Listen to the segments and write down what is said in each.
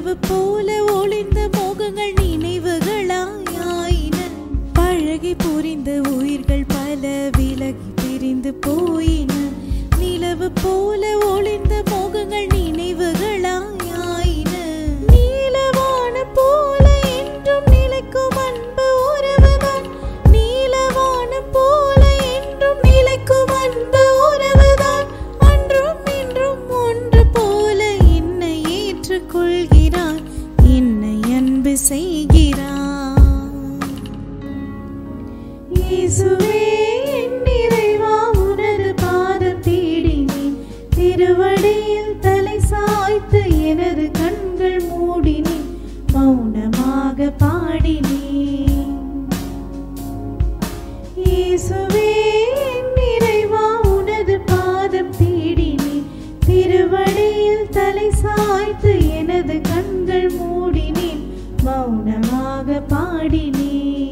நிலவு போல ஒளிந்த மோகங்கள் நினைவுகளாயின பழகி புரிந்த உயிர்கள் பல விலகி பிரிந்து போயின நிலவு போல ஒளிந்த மோகங்கள் நினைவுகளாயின நீலவான போல என்றும் நிலைக்கும் அன்பு உறவுதான் நீலவான போல என்றும் நிலைக்கும் அன்பு உறவுதான் அன்றும் இன்றும் ஒன்று போல என்னை ஏற்றுக்கொள்கிறான் என்னை அன்பு செய்கிறான் இயேசுவே என் இறைவா உனது பாதம் தேடினேன் திருவடியில் தலை சாய்த்து எனது கண்கள் மூடினேன் மௌனமாக பாடினேன் இயேசுவே என் இறைவா உனது பாதம் தேடினேன் திருவடியில் தலை சாய்த்து எனது கண்கள் மூடினேன் மௌனமாக பாடினேன்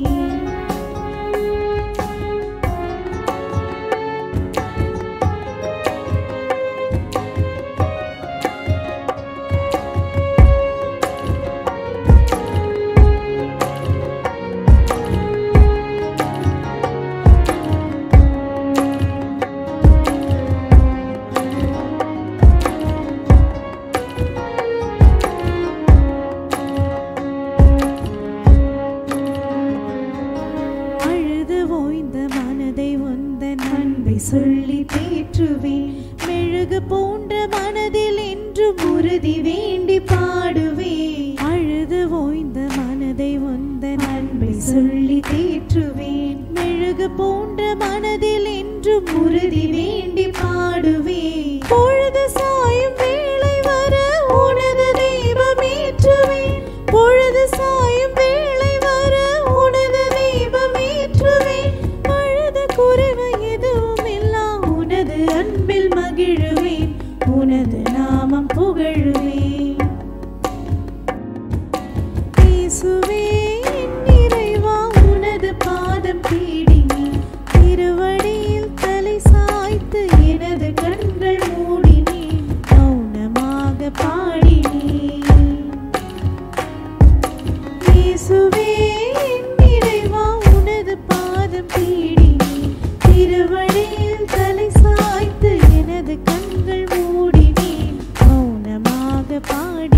அழுது ஓய்ந்த மனதை உந்தன் அன்பை சொல்லி தேற்றுவேன் மெழுகு போன்ற மனதில் என்றும் உறுதி வேண்டி பாடுவேன் அழுது ஓய்ந்த மனதை உந்தன் அன்பை சொல்லி தேற்றுவேன் மெழுகு போன்ற மனதில் என்றும் உறுதி வேண்டி பாடுவேன் பொழுது சாயும் வேளை வர உனது தெய்வம் ஏற்றுவேன் பொழுது சாயும் வேளை வர உனது தெய்வம் ஏற்றுவேன் அழுத குறைவு எதுவும் இல்லா உனது அன்பில் மகிழுவேன் உனது நாமம் புகழுவேன் இயேசுவே என் இறைவா உனது பாதம் தேடினேன் திருவடியில் தலை சாய்த்து எனது கண்கள் மூடினேன் மௌனமாக பாடினேன் இயேசுவே என் இறைவா உனது பாதம் தேடினேன் திருவடியில் தலை சாய்த்து எனது கண்கள் மூடினேன் மௌனமாக பாடி